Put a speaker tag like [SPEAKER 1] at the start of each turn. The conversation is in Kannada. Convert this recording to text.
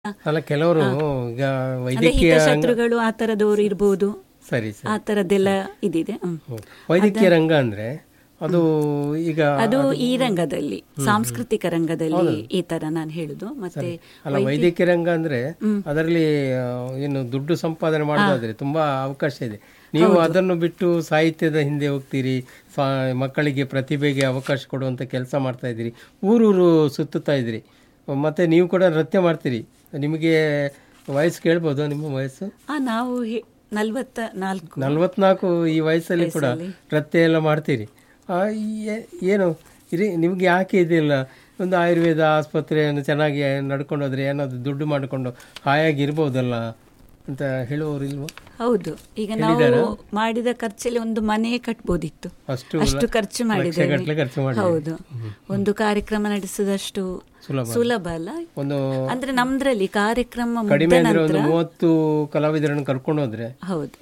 [SPEAKER 1] ಅಲ್ಲ ಕೆಲವರು ಈಗ
[SPEAKER 2] ಅಂದ್ರೆ
[SPEAKER 1] ವೈದ್ಯಕೀಯ ರಂಗ
[SPEAKER 2] ಹಿತಶತ್ರುಗಳು ಆ ತರದವ್ರು ಇರ್ಬೋದು
[SPEAKER 1] ಸರಿ ಸರಿ
[SPEAKER 2] ಆ ತರದ್ದೆಲ್ಲ ಇದಿದೆ ಹ್ಮ್.
[SPEAKER 1] ಹ್ಮ್. ವೈದ್ಯಕೀಯ ರಂಗ ಅಂದ್ರೆ ಅದು ಈಗ
[SPEAKER 2] ಅದು ಈ ರಂಗದಲ್ಲಿ ಸಾಂಸ್ಕೃತಿಕ ರಂಗದಲ್ಲಿ ಈ ತರ ನಾನು ಹೇಳುದು ಮತ್ತೆ
[SPEAKER 1] ಅಲ್ಲ ವೈದ್ಯಕೀಯ ರಂಗ ಅಂದ್ರೆ ಅದರಲ್ಲಿ ಆ, ಏನು ದುಡ್ಡು ಸಂಪಾದನೆ ಮಾಡೋದಾದ್ರೆ ತುಂಬಾ ಅವಕಾಶ ಇದೆ ನೀವು ಅದನ್ನು ಬಿಟ್ಟು ಸಾಹಿತ್ಯದ ಹಿಂದೆ ಹೋಗ್ತೀರಿ ಸಾ- ಮಕ್ಕಳಿಗೆ ಪ್ರತಿಭೆಗೆ ಅವಕಾಶ ಕೊಡುವಂತ ಕೆಲಸ ಮಾಡ್ತಾ ಇದ್ದೀರಿ ಊರೂರು ಸುತ್ತುತ್ತಾ ಇದ್ದೀರಿ ಮತ್ತೆ ನೀವು ಕೂಡ ನೃತ್ಯ ಮಾಡ್ತೀರಿ ನಿಮಗೆ ವಯಸ್ಸು ಕೇಳ್ಬೋದು ನಿಮ್ಮ ವಯಸ್ಸು
[SPEAKER 2] ಆ ನಾವು ಹೆ- ನಲ್ವತ್ತ ನಾಲ್ಕು
[SPEAKER 1] ನಲ್ವತ್ನಾಲ್ಕು ಈ ವಯಸ್ಸಲ್ಲಿ ಕೂಡ ನೃತ್ಯ ಎಲ್ಲ ಮಾಡ್ತೀರಿ ಆ, ಏ- ಏನು ಇರಿ ನಿಮ್ಗೆ ಯಾಕೆ ಇದಿಲ್ಲ ಒಂದು ಆಯುರ್ವೇದ ಆಸ್ಪತ್ರೆಯನ್ನು ಚೆನ್ನಾಗಿ ನಡ್ಕೊಂಡು ಹೋದ್ರೆ ಏನಾದ್ರು ದುಡ್ಡು ಮಾಡಿಕೊಂಡು ಹಾಯಾಗಿ ಇರ್ಬೋದಲ್ಲ ಅಂತ ಹೇಳುವವರು ಇಲ್ವಾ
[SPEAKER 2] ಹೌದು ಈಗ ನಾವು ಮಾಡಿದ ಖರ್ಚಲ್ಲಿ ಒಂದು ಮನೆ ಕಟ್ಬೋದಿತ್ತು
[SPEAKER 1] ಅಷ್ಟು
[SPEAKER 2] ಅಷ್ಟು ಖರ್ಚು ಮಾಡಿದ್ದೇವೆ
[SPEAKER 1] ಲಕ್ಷಗಟ್ಟಲೆ ಖರ್ಚು ಮಾಡಿ
[SPEAKER 2] ಹೌದು ಒಂದು ಕಾರ್ಯಕ್ರಮ ನಡೆಸಿದಷ್ಟು
[SPEAKER 1] ಸುಲಭ
[SPEAKER 2] ಸುಲಭ ಅಲ್ಲ
[SPEAKER 1] ಒಂದು
[SPEAKER 2] ಅಂದ್ರೆ ನಮ್ದ್ರಲ್ಲಿ ಕಾರ್ಯಕ್ರಮ ಮುಗ್ದ
[SPEAKER 1] ಕಡಿಮೆ ಅಂದ್ರೆ ಒಂದು
[SPEAKER 2] ನಂತರ
[SPEAKER 1] ಮೂವತ್ತು ಕಲಾವಿದರನ್ನು ಕರ್ಕೊಂಡು ಹೋದ್ರೆ
[SPEAKER 2] ಹೌದು